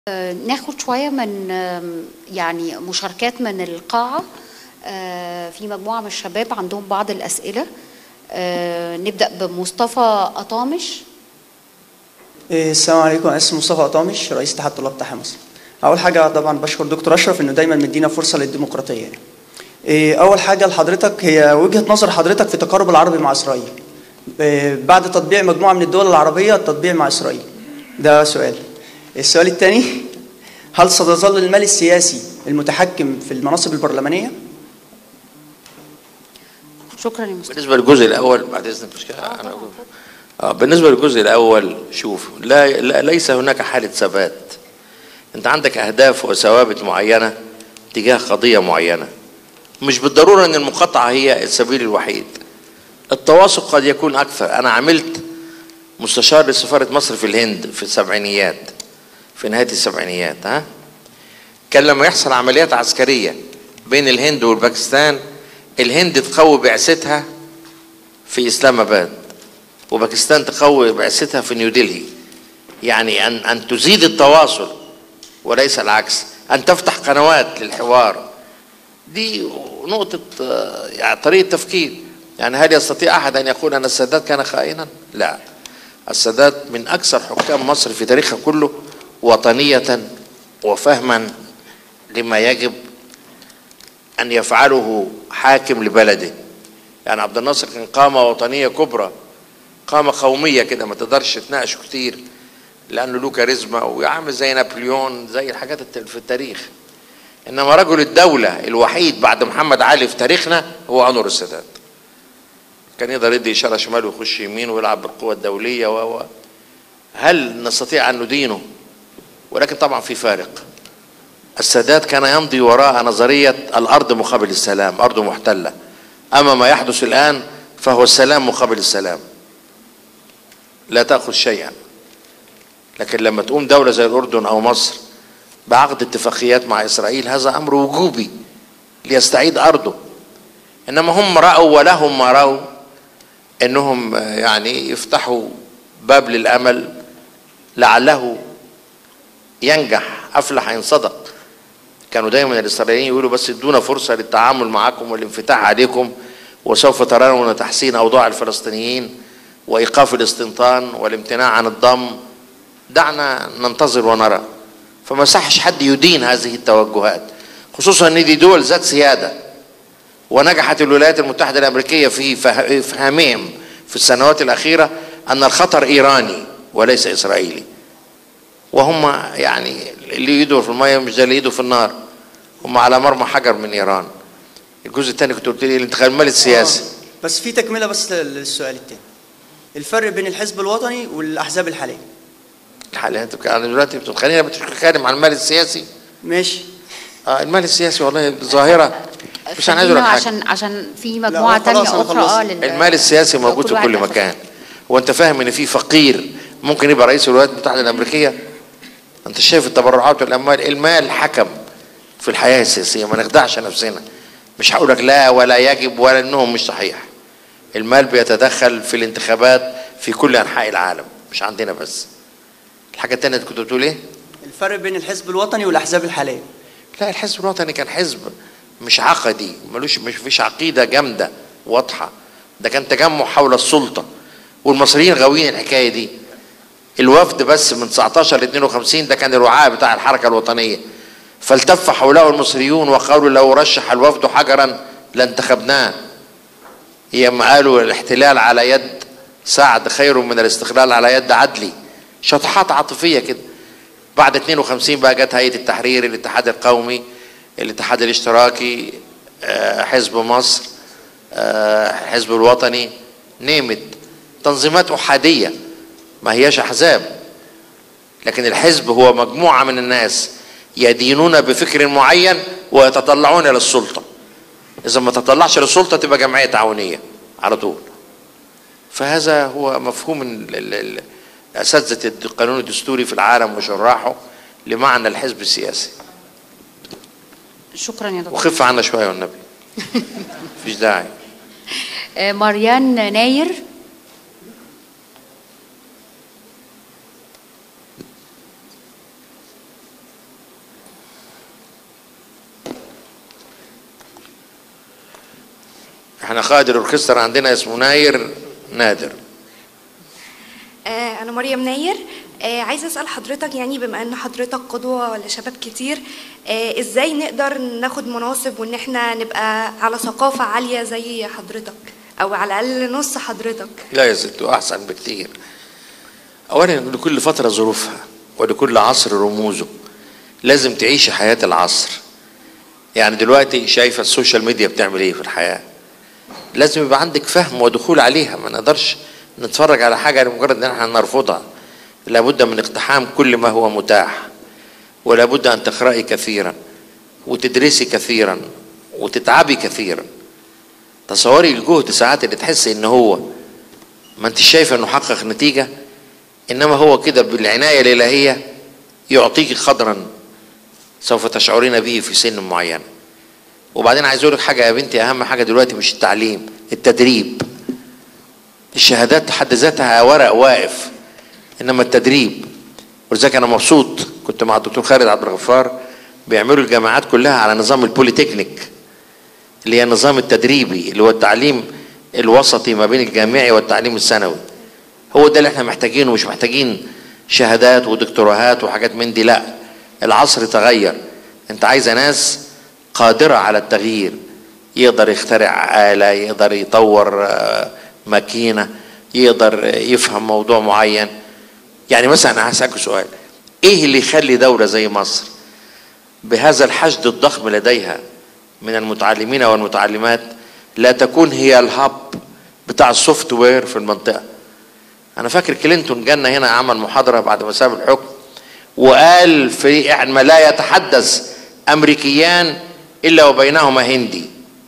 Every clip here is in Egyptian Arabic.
آه، ناخد شوية من آم، يعني مشاركات من القاعة آه، في مجموعة من الشباب عندهم بعض الأسئلة آه، نبدأ بمصطفى أطامش إيه، السلام عليكم انا اسمي مصطفى قطامش رئيس اتحاد طلاب تحيا مصر اول حاجه طبعا بشكر دكتور اشرف انه دايما مدينا فرصه للديمقراطيه يعني. إيه، اول حاجه لحضرتك هي وجهه نظر حضرتك في التقارب العربي مع اسرائيل إيه، بعد تطبيع مجموعه من الدول العربيه التطبيع مع اسرائيل ده سؤال السؤال الثاني هل ستظل المال السياسي المتحكم في المناصب البرلمانيه شكرا يا مصطفى بالنسبه للجزء الاول بعد اذنك مش كده انا أقول. اه بالنسبه للجزء الاول شوف لا, لا ليس هناك حاله ثبات انت عندك اهداف وثوابت معينه تجاه قضيه معينه مش بالضروره ان المقاطعه هي السبيل الوحيد التواصل قد يكون اكثر انا عملت مستشار لسفاره مصر في الهند في السبعينيات في نهايه السبعينيات ها كان لما يحصل عمليات عسكريه بين الهند والباكستان الهند تقوي بعثتها في اسلام اباد وباكستان تقوي بعثتها في نيودلهي يعني ان ان تزيد التواصل وليس العكس ان تفتح قنوات للحوار دي نقطة آه، يعني طريقة تفكير يعني هل يستطيع أحد أن يقول أن السادات كان خائنا؟ لا السادات من أكثر حكام مصر في تاريخها كله وطنية وفهما لما يجب أن يفعله حاكم لبلده يعني عبد الناصر كان قامة وطنية كبرى قامة قومية كده ما تقدرش تناقشه كتير لأنه له كاريزما وعامل زي نابليون زي الحاجات الت- في التاريخ إنما رجل الدولة الوحيد بعد محمد علي في تاريخنا هو أنور السادات كان يقدر يدي إشارة شمال ويخش يمين ويلعب بالقوة الدولية و و- هل نستطيع أن ندينه ولكن طبعا في فارق السادات كان يمضي وراء نظرية الأرض مقابل السلام أرض محتلة أما ما يحدث الآن فهو السلام مقابل السلام لا تأخذ شيئا لكن لما تقوم دولة زي الأردن أو مصر بعقد اتفاقيات مع إسرائيل هذا أمر وجوبي ليستعيد أرضه إنما هم رأوا ولهم ما رأوا إنهم آه، يعني يفتحوا باب للأمل لعله ينجح أفلح إن صدق كانوا دايما الإسرائيليين يقولوا بس ادونا فرصة للتعامل معكم والانفتاح عليكم وسوف ترون تحسين أوضاع الفلسطينيين وإيقاف الاستنطان والامتناع عن الضم دعنا ننتظر ونرى فما صحش حد يدين هذه التوجهات خصوصا ان دي دول ذات سياده ونجحت الولايات المتحده الامريكيه في فه- افهامهم في السنوات الاخيره ان الخطر ايراني وليس اسرائيلي وهم يعني اللي يدوا في الميه مش زي اللي يدوا في النار هم على مرمى حجر من ايران الجزء الثاني كنت قلت لي الانتخاب المالي السياسي آه، بس في تكمله بس للسؤال الثاني الفرق بين الحزب الوطني والاحزاب الحاليه الحالة انت انا دلوقتي بتخلينا بتتكلم عن المال السياسي ماشي اه المال السياسي والله ظاهره مش انا عايز اقول خلينا لك حاجه عشان عشان في مجموعة هو خلاص تانية أنا أخرى خلصت. اه لل- المال السياسي موجود كل في واحد كل ياخد مكان وانت فاهم ان في فقير ممكن يبقى رئيس الولايات المتحده الامريكيه انت شايف التبرعات والاموال المال حكم في الحياه السياسيه ما نخدعش نفسنا مش هقول لك لا ولا يجب ولا انهم مش صحيح المال بيتدخل في الانتخابات في كل انحاء العالم مش عندنا بس الحاجه الثانيه كنت بتقول ايه الفرق بين الحزب الوطني والاحزاب الحاليه لا الحزب الوطني كان حزب مش عقدي ملوش مش فيش عقيده جامده واضحه ده كان تجمع حول السلطه والمصريين غاويين الحكايه دي الوفد بس من 19 ل 52 ده كان الوعاء بتاع الحركه الوطنيه فالتف حوله المصريون وقالوا لو رشح الوفد حجرا لانتخبناه هي ما قالوا الاحتلال على يد سعد خير من الاستقلال على يد عدلي شطحات عاطفيه كده بعد 52 بقى جت هيئه التحرير الاتحاد القومي الاتحاد الاشتراكي آه، حزب مصر آه، حزب الوطني نيمت تنظيمات احاديه ما هياش احزاب لكن الحزب هو مجموعه من الناس يدينون بفكر معين ويتطلعون الى السلطه اذا ما تطلعش للسلطه تبقى جمعيه تعاونيه على طول فهذا هو مفهوم ال- ال- ال- اساتذه القانون الدستوري في العالم وشراحه لمعنى الحزب السياسي شكرا يا دكتور وخف عنا شويه والنبي مفيش داعي آه، مريان ناير احنا قائد الاوركسترا عندنا اسمه ناير نادر آه، أنا مريم ناير آه، عايزة أسأل حضرتك يعني بما أن حضرتك قدوة لشباب كتير آه، إزاي نقدر ناخد مناصب وإن إحنا نبقى على ثقافة عالية زي حضرتك أو على الأقل نص حضرتك لا يزيد احسن بكتير اولا لكل فتره ظروفها ولكل عصر رموزه لازم تعيشي حياه العصر يعني دلوقتي شايفه السوشيال ميديا بتعمل ايه في الحياه لازم يبقى عندك فهم ودخول عليها ما نقدرش نتفرج على حاجه لمجرد ان احنا نرفضها لابد من اقتحام كل ما هو متاح ولابد ان تقراي كثيرا وتدرسي كثيرا وتتعبي كثيرا تصوري الجهد ساعات اللي تحس ان هو ما انت شايفه انه حقق نتيجه انما هو كده بالعنايه الالهيه يعطيك قدرا سوف تشعرين به في سن معين وبعدين عايز اقول لك حاجه يا بنتي اهم حاجه دلوقتي مش التعليم التدريب الشهادات حد ذاتها ورق واقف انما التدريب ولذلك انا مبسوط كنت مع الدكتور خالد عبد الغفار بيعملوا الجامعات كلها على نظام البوليتكنيك اللي هي النظام التدريبي اللي هو التعليم الوسطي ما بين الجامعي والتعليم الثانوي هو ده اللي احنا محتاجينه مش محتاجين شهادات ودكتوراهات وحاجات من دي لا العصر تغير انت عايزه ناس قادره على التغيير يقدر يخترع آلة يقدر يطور آه، ماكينة يقدر يفهم موضوع معين يعني مثلا انا هسألك سؤال ايه اللي يخلي دولة زي مصر بهذا الحشد الضخم لديها من المتعلمين والمتعلمات لا تكون هي الهب بتاع السوفت وير في المنطقة انا فاكر كلينتون جانا هنا عمل محاضرة بعد ما ساب الحكم وقال في ما لا يتحدث امريكيان الا وبينهما هندي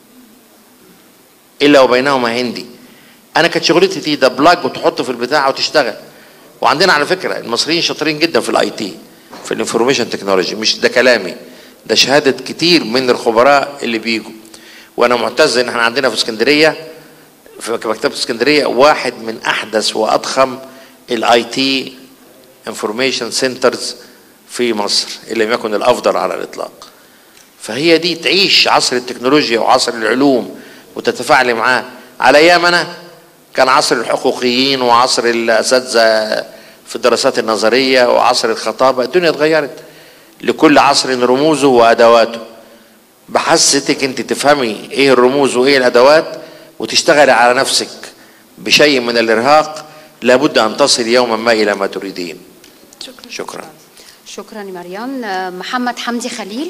الا وبينهما هندي انا كانت شغلتي دي ده بلاج وتحطه في البتاع وتشتغل وعندنا على فكره المصريين شاطرين جدا في الاي تي في الانفورميشن تكنولوجي مش ده كلامي ده شهاده كتير من الخبراء اللي بيجوا وانا معتز ان احنا عندنا في اسكندريه في مكتبه اسكندريه واحد من احدث واضخم الاي تي انفورميشن سنترز في مصر ان لم يكن الافضل على الاطلاق فهي دي تعيش عصر التكنولوجيا وعصر العلوم وتتفاعلي معاه على ايامنا كان عصر الحقوقيين وعصر الاساتذه في الدراسات النظريه وعصر الخطابه الدنيا اتغيرت لكل عصر رموزه وادواته بحثتك انت تفهمي ايه الرموز وايه الادوات وتشتغلي على نفسك بشيء من الارهاق لابد ان تصل يوما ما الى ما تريدين شكرا شكرا شكرا يا مريم آه، محمد حمدي خليل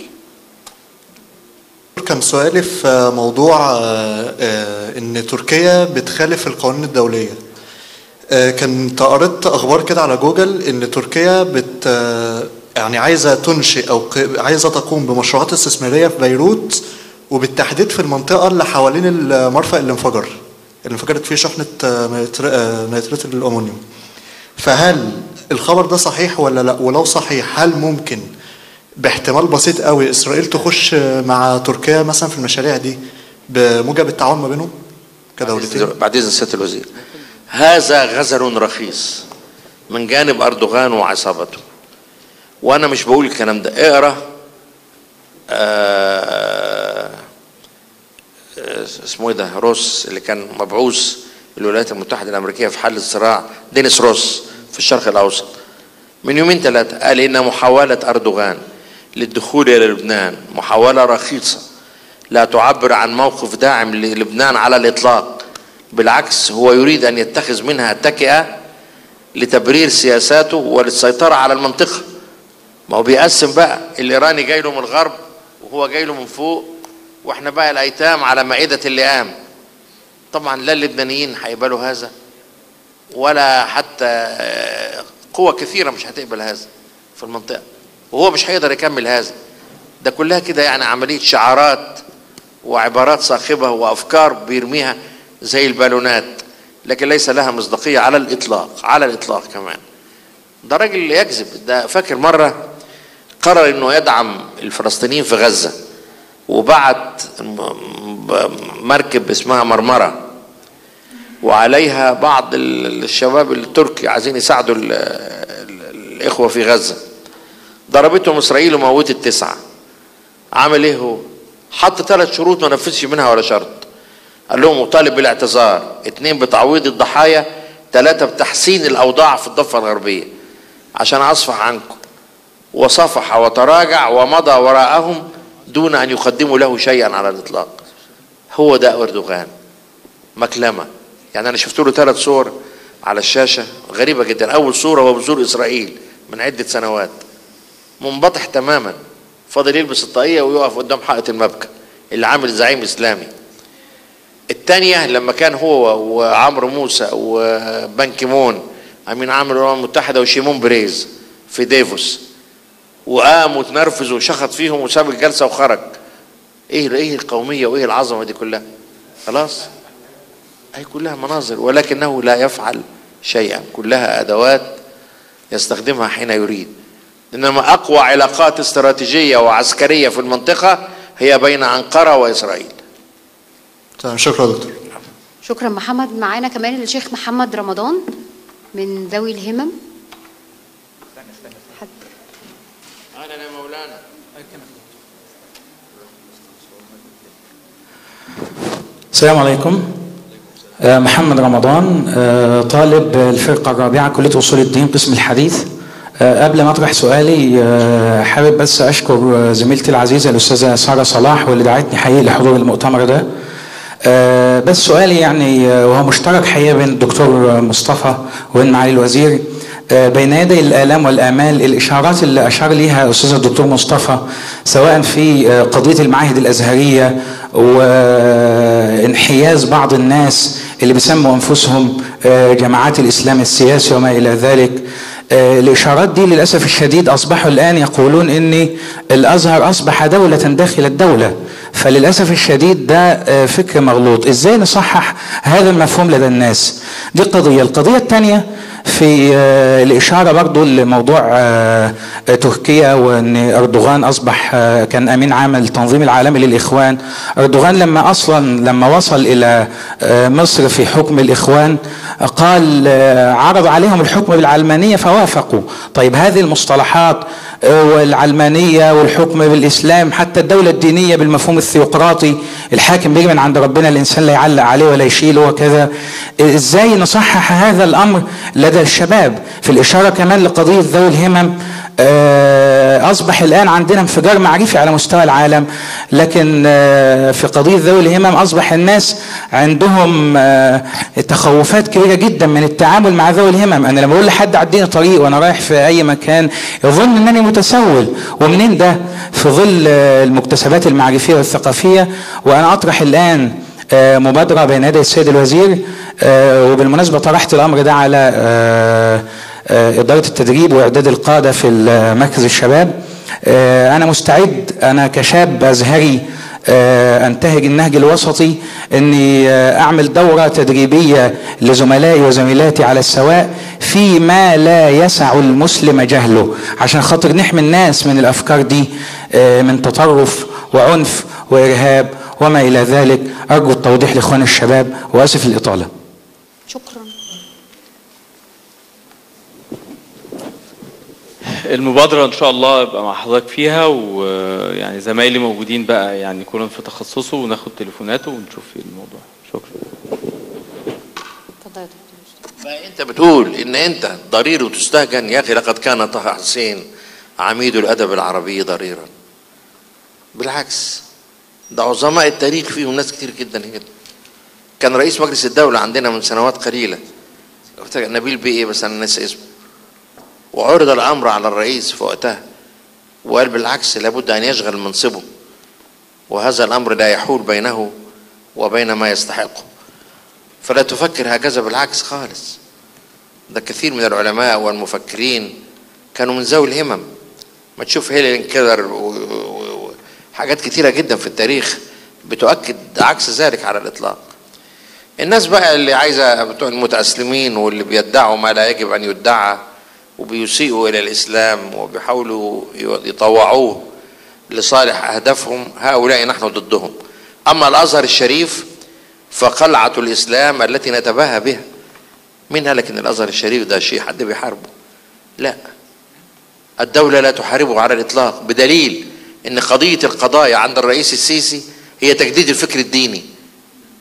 كان سؤالي في موضوع آه، آه، ان تركيا بتخالف القوانين الدوليه آه، كنت قريت اخبار كده على جوجل ان تركيا بت آه، يعني عايزه تنشئ او ق- عايزه تقوم بمشروعات استثماريه في بيروت وبالتحديد في المنطقه اللي حوالين المرفأ اللي انفجر اللي انفجرت فيه شحنه آه، نيتر- آه، نيترات الامونيوم فهل الخبر ده صحيح ولا لا ولو صحيح هل ممكن باحتمال بسيط قوي اسرائيل تخش مع تركيا مثلا في المشاريع دي بموجب التعاون ما بينهم كدولتين بعد اذن سياده الوزير هذا غزل رخيص من جانب اردوغان وعصابته وانا مش بقول الكلام ده اقرا آه آه، اسمه ايه ده روس اللي كان مبعوث الولايات المتحده الامريكيه في حل الصراع دينيس روس في الشرق الاوسط من يومين ثلاثه قال ان محاوله اردوغان للدخول الى لبنان محاوله رخيصه لا تعبر عن موقف داعم للبنان على الاطلاق بالعكس هو يريد ان يتخذ منها تكئه لتبرير سياساته وللسيطره على المنطقه ما هو بيقسم بقى الايراني جاي له من الغرب وهو جاي له من فوق واحنا بقى الايتام على مائده اللئام طبعا لا اللبنانيين هيقبلوا هذا ولا حتى آه، قوى كثيره مش هتقبل هذا في المنطقه وهو مش هيقدر يكمل هذا ده كلها كده يعني عمليه شعارات وعبارات صاخبه وافكار بيرميها زي البالونات لكن ليس لها مصداقيه على الاطلاق على الاطلاق كمان ده راجل يكذب ده فاكر مره قرر انه يدعم الفلسطينيين في غزه وبعت م- مركب اسمها مرمره وعليها بعض ال- الشباب التركي عايزين يساعدوا ال- ال- الاخوه في غزه ضربتهم اسرائيل وموتت تسعه عمل ايه هو؟ حط ثلاث شروط ما نفذش منها ولا شرط قال لهم أطالب بالاعتذار اثنين بتعويض الضحايا ثلاثة بتحسين الأوضاع في الضفة الغربية عشان أصفح عنكم وصفح وتراجع ومضى وراءهم دون أن يقدموا له شيئا على الإطلاق هو ده أردوغان مكلمة يعني أنا شفت له ثلاث صور على الشاشة غريبة جدا أول صورة هو بزور إسرائيل من عدة سنوات منبطح تماما فاضل يلبس الطاقية ويقف قدام حائط المبكى اللي عامل زعيم إسلامي الثانية لما كان هو وعمرو موسى وبان كيمون أمين عام الأمم المتحدة وشيمون بريز في ديفوس وقام وتنرفز وشخط فيهم وساب الجلسة وخرج ايه ايه القومية وايه العظمة دي كلها خلاص هي كلها مناظر ولكنه لا يفعل شيئا كلها أدوات يستخدمها حين يريد إنما أقوى علاقات استراتيجية وعسكرية في المنطقة هي بين أنقرة وإسرائيل تمام شكرا دكتور شكرا محمد معانا كمان الشيخ محمد رمضان من ذوي الهمم حد أهلا يا مولانا السلام عليكم آه، محمد رمضان آه، طالب الفرقة الرابعة كلية أصول الدين قسم الحديث آه، قبل ما أطرح سؤالي آه، حابب بس أشكر آه، زميلتي العزيزة الأستاذة سارة صلاح واللي دعتني حقيقي لحضور المؤتمر ده آه، بس سؤالي يعني آه، وهو مشترك حقيقة بين الدكتور مصطفى وبين معالي الوزير آه، بين يدي الآلام والآمال الإشارات اللي أشار ليها أستاذ الدكتور مصطفى سواء في آه، قضية المعاهد الأزهرية وانحياز بعض الناس اللي بيسموا أنفسهم آه، جماعات الإسلام السياسي وما إلى ذلك آه، الإشارات دي للأسف الشديد أصبحوا الآن يقولون إن الأزهر أصبح دولة داخل الدولة فللأسف الشديد ده آه، فكر مغلوط إزاي نصحح هذا المفهوم لدى الناس دي قضية القضية الثانية في آه، الإشارة برضو لموضوع آه، آه، تركيا وأن أردوغان أصبح آه، كان أمين عام التنظيم العالمي للإخوان أردوغان لما أصلا لما وصل إلى آه، مصر في حكم الإخوان آه، قال آه، عرض عليهم الحكم بالعلمانية فوافقوا طيب هذه المصطلحات آه، والعلمانية والحكم بالإسلام حتى الدولة الدينية بالمفهوم الثيوقراطي الحاكم بيجي من عند ربنا الإنسان لا يعلق عليه ولا يشيله وكذا آه، إزاي نصحح هذا الأمر لدى الشباب في الإشارة كمان لقضية ذوي الهمم آه، أصبح الآن عندنا انفجار معرفي على مستوى العالم لكن آه، في قضية ذوي الهمم أصبح الناس عندهم آه، تخوفات كبيرة جدا من التعامل مع ذوي الهمم أنا لما بقول لحد عديني طريق وأنا رايح في أي مكان يظن أنني متسول ومنين ده في ظل آه، المكتسبات المعرفية والثقافية وأنا أطرح الآن آه، مبادرة بين يدي السيد الوزير آه، وبالمناسبة طرحت الأمر ده على آه، آه، إدارة التدريب وإعداد القادة في مركز الشباب آه، أنا مستعد أنا كشاب أزهري آه، أنتهج النهج الوسطي أني آه، أعمل دورة تدريبية لزملائي وزميلاتي على السواء فيما لا يسع المسلم جهله عشان خاطر نحمي الناس من الأفكار دي آه، من تطرف وعنف وإرهاب وما إلى ذلك أرجو التوضيح لإخوان الشباب وآسف الإطالة شكرا المبادرة إن شاء الله أبقى مع حضرتك فيها ويعني زمايلي موجودين بقى يعني كلهم في تخصصه وناخد تليفوناته ونشوف ايه الموضوع شكرا اتفضل يا دكتور فانت بتقول ان انت ضرير وتستهجن يا اخي لقد كان طه حسين عميد الادب العربي ضريرا بالعكس ده عظماء التاريخ فيهم ناس كتير جدا هنا كان رئيس مجلس الدولة عندنا من سنوات قليلة افتكر نبيل بيه إيه بس انا ناسي اسمه وعرض الامر على الرئيس في وقتها وقال بالعكس لابد ان يشغل منصبه وهذا الامر لا يحول بينه وبين ما يستحقه فلا تفكر هكذا بالعكس خالص ده كثير من العلماء والمفكرين كانوا من ذوي الهمم ما تشوف هيلين كيلر وحاجات كثيرة جدا في التاريخ بتؤكد عكس ذلك على الإطلاق الناس بقى اللي عايزة بتوع المتأسلمين واللي بيدعوا ما لا يجب أن يدعى وبيسيئوا إلى الإسلام وبيحاولوا يطوعوه لصالح أهدافهم هؤلاء نحن ضدهم أما الأزهر الشريف فقلعة الإسلام التي نتباهى بها منها لكن الأزهر الشريف ده شيء حد بيحاربه لا الدولة لا تحاربه على الإطلاق بدليل أن قضية القضايا عند الرئيس السيسي هي تجديد الفكر الديني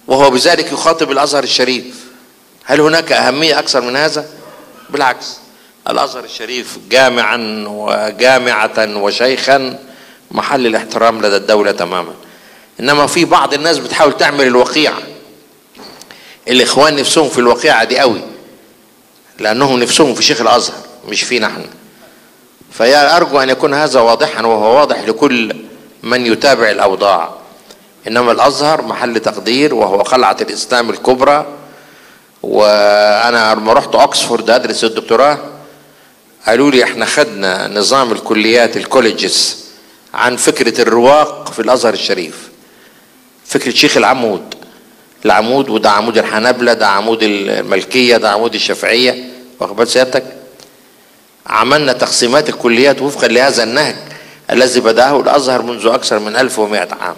وهو بذلك يخاطب الازهر الشريف هل هناك اهميه اكثر من هذا بالعكس الازهر الشريف جامعا وجامعه وشيخا محل الاحترام لدى الدوله تماما انما في بعض الناس بتحاول تعمل الوقيعه الاخوان نفسهم في الوقيعه دي قوي لانهم نفسهم في شيخ الازهر مش فينا احنا فيا ارجو ان يكون هذا واضحا وهو واضح لكل من يتابع الاوضاع انما الازهر محل تقدير وهو قلعه الاسلام الكبرى وانا لما رحت اوكسفورد ادرس الدكتوراه قالوا لي احنا خدنا نظام الكليات الكوليجز عن فكره الرواق في الازهر الشريف فكره شيخ العمود العمود وده عمود الحنابلة ده عمود الملكية ده عمود الشافعية واخد بال سيادتك عملنا تقسيمات الكليات وفقا لهذا النهج الذي بدأه الأزهر منذ أكثر من 1100 عام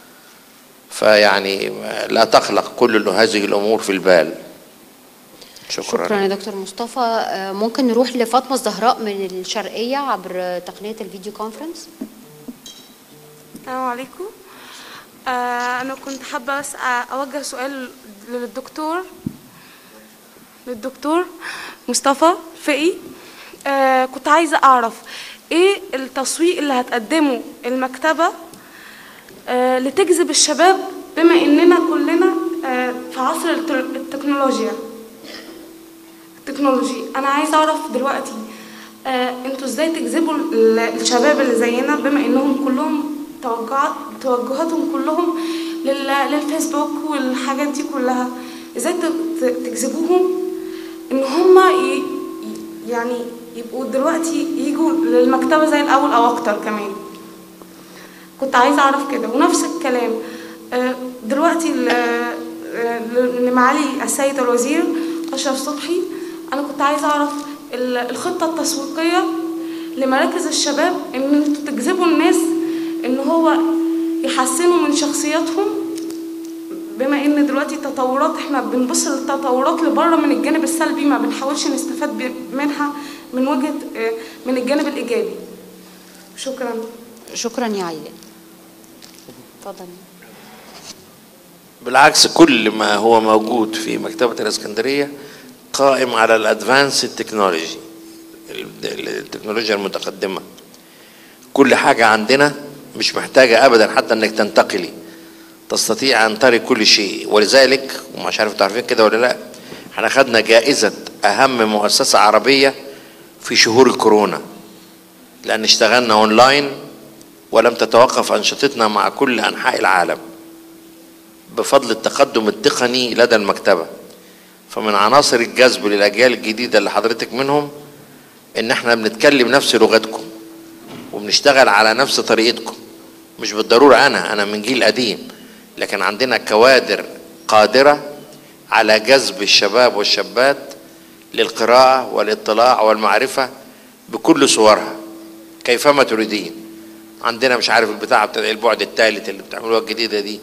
فيعني لا تقلق كل هذه الأمور في البال شكرا, شكرا يا دكتور مصطفى آه، ممكن نروح لفاطمه الزهراء من الشرقيه عبر تقنيه الفيديو كونفرنس السلام عليكم آه أنا كنت حابة بس أوجه سؤال للدكتور للدكتور مصطفى فقي آه كنت عايزة أعرف إيه التسويق اللي هتقدمه المكتبة آه لتجذب الشباب بما إننا كلنا آه في عصر التر- التكنولوجيا التكنولوجي أنا عايزة أعرف دلوقتي آه انتوا ازاي تجذبوا ال- الشباب اللي زينا بما انهم كلهم توجهات توجهاتهم كلهم لل- للفيسبوك والحاجات دي كلها ازاي ت- ت- تجذبوهم ان هم ي... ي- يعني يبقوا دلوقتي يجوا للمكتبة زي الأول أو أكتر كمان كنت عايزة أعرف كده ونفس الكلام آه، دلوقتي ال- آه، لمعالي السيد الوزير أشرف صبحي أنا كنت عايزة أعرف ال- الخطة التسويقية لمراكز الشباب إن انتوا تجذبوا الناس إن هو يحسنوا من شخصياتهم بما ان دلوقتي التطورات احنا بنبص للتطورات لبره من الجانب السلبي ما بنحاولش نستفاد ب- منها من وجهة آه، من الجانب الإيجابي شكرا شكرا يا عيلة اتفضل بالعكس كل ما هو موجود في مكتبة الإسكندرية قائم على الأدفانس التكنولوجي التكنولوجيا المتقدمة كل حاجة عندنا مش محتاجة أبدا حتى أنك تنتقلي تستطيع أن تري كل شيء ولذلك ومش عارف تعرفين كده ولا لا احنا خدنا جائزة أهم مؤسسة عربية في شهور الكورونا لأن اشتغلنا أونلاين ولم تتوقف أنشطتنا مع كل أنحاء العالم بفضل التقدم التقني لدى المكتبة فمن عناصر الجذب للأجيال الجديدة اللي حضرتك منهم إن احنا بنتكلم نفس لغتكم وبنشتغل على نفس طريقتكم مش بالضرورة أنا أنا من جيل قديم لكن عندنا كوادر قادرة على جذب الشباب والشابات للقراءة والاطلاع والمعرفة بكل صورها كيفما تريدين عندنا مش عارف البتاع بتاع البعد الثالث اللي بتعملوها الجديدة دي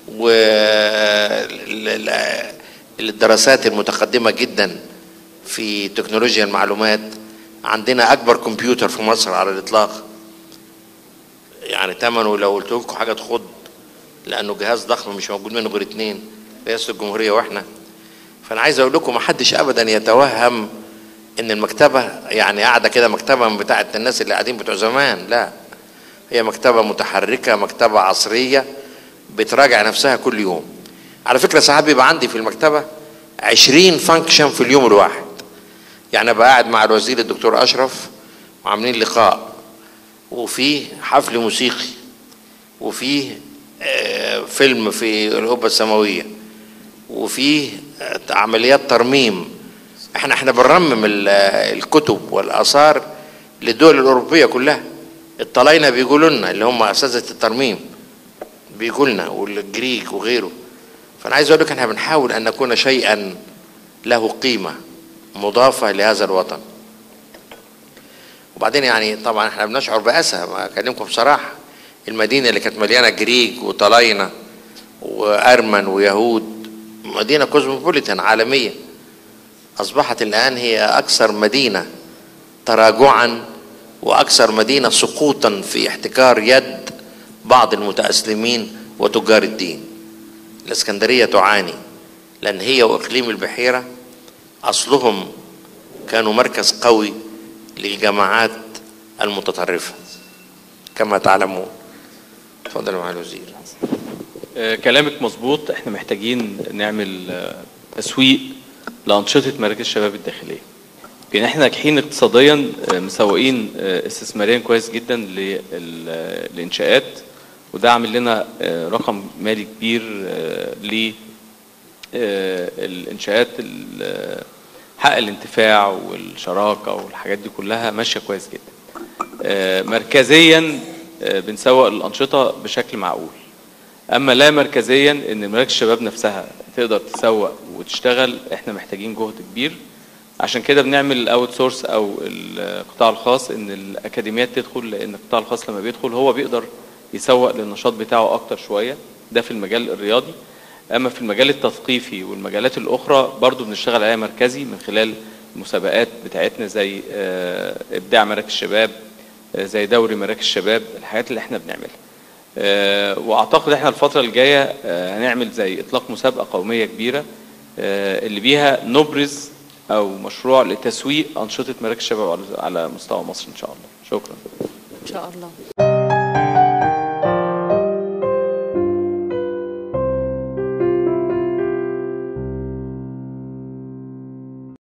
والدراسات المتقدمة جدا في تكنولوجيا المعلومات عندنا أكبر كمبيوتر في مصر على الإطلاق يعني ثمنه لو قلت لكم حاجة تخض لأنه جهاز ضخم مش موجود منه غير اتنين رئاسة الجمهورية وإحنا فأنا عايز أقول لكم محدش أبدا يتوهم إن المكتبة يعني قاعدة كده مكتبة من بتاعة الناس اللي قاعدين بتوع زمان لا هي مكتبة متحركة مكتبة عصرية بتراجع نفسها كل يوم على فكرة ساعات بيبقى عندي في المكتبة عشرين فانكشن في اليوم الواحد يعني أبقى قاعد مع الوزير الدكتور أشرف وعاملين لقاء وفيه حفل موسيقي وفيه آه، فيلم في القبة السماوية وفيه آه، عمليات ترميم احنا احنا بنرمم ال- آه، الكتب والآثار للدول الأوروبية كلها الطلاينة بيقولوا لنا اللي هم أساتذة الترميم بيقولوا لنا والجريك وغيره فأنا عايز أقول لك احنا بنحاول أن نكون شيئا له قيمة مضافة لهذا الوطن وبعدين يعني طبعا احنا بنشعر بأسى ما اكلمكم بصراحه المدينه اللي كانت مليانه جريك وطلاينه وارمن ويهود مدينه كوزموبوليتان عالميه اصبحت الان هي اكثر مدينه تراجعا واكثر مدينه سقوطا في احتكار يد بعض المتاسلمين وتجار الدين الاسكندرية تعاني لأن هي وإقليم البحيرة أصلهم كانوا مركز قوي للجماعات المتطرفة كما تعلمون تفضل مع الوزير آه، كلامك مظبوط احنا محتاجين نعمل آه، تسويق لأنشطة مراكز الشباب الداخلية يمكن احنا ناجحين اقتصاديا آه، مسوقين آه، استثماريا كويس جدا للإنشاءات وده عامل لنا آه، رقم مالي كبير ل الإنشاءات ال- حق الانتفاع والشراكة والحاجات دي كلها ماشية كويس جدا آه، مركزيا آه، بنسوق الأنشطة بشكل معقول اما لا مركزيا ان مراكز الشباب نفسها تقدر تسوق وتشتغل احنا محتاجين جهد كبير عشان كده بنعمل الاوت سورس او القطاع الخاص ان الاكاديميات تدخل لان القطاع الخاص لما بيدخل هو بيقدر يسوق للنشاط بتاعه اكتر شويه ده في المجال الرياضي اما في المجال التثقيفي والمجالات الاخرى برضو بنشتغل عليها مركزي من خلال المسابقات بتاعتنا زي آه، ابداع مراكز الشباب آه، زي دوري مراكز الشباب الحاجات اللي احنا بنعملها آه، واعتقد احنا الفتره الجايه آه، هنعمل زي اطلاق مسابقه قوميه كبيره آه، اللي بيها نبرز او مشروع لتسويق انشطه مراكز الشباب على- على مستوى مصر ان شاء الله شكرا ان شاء الله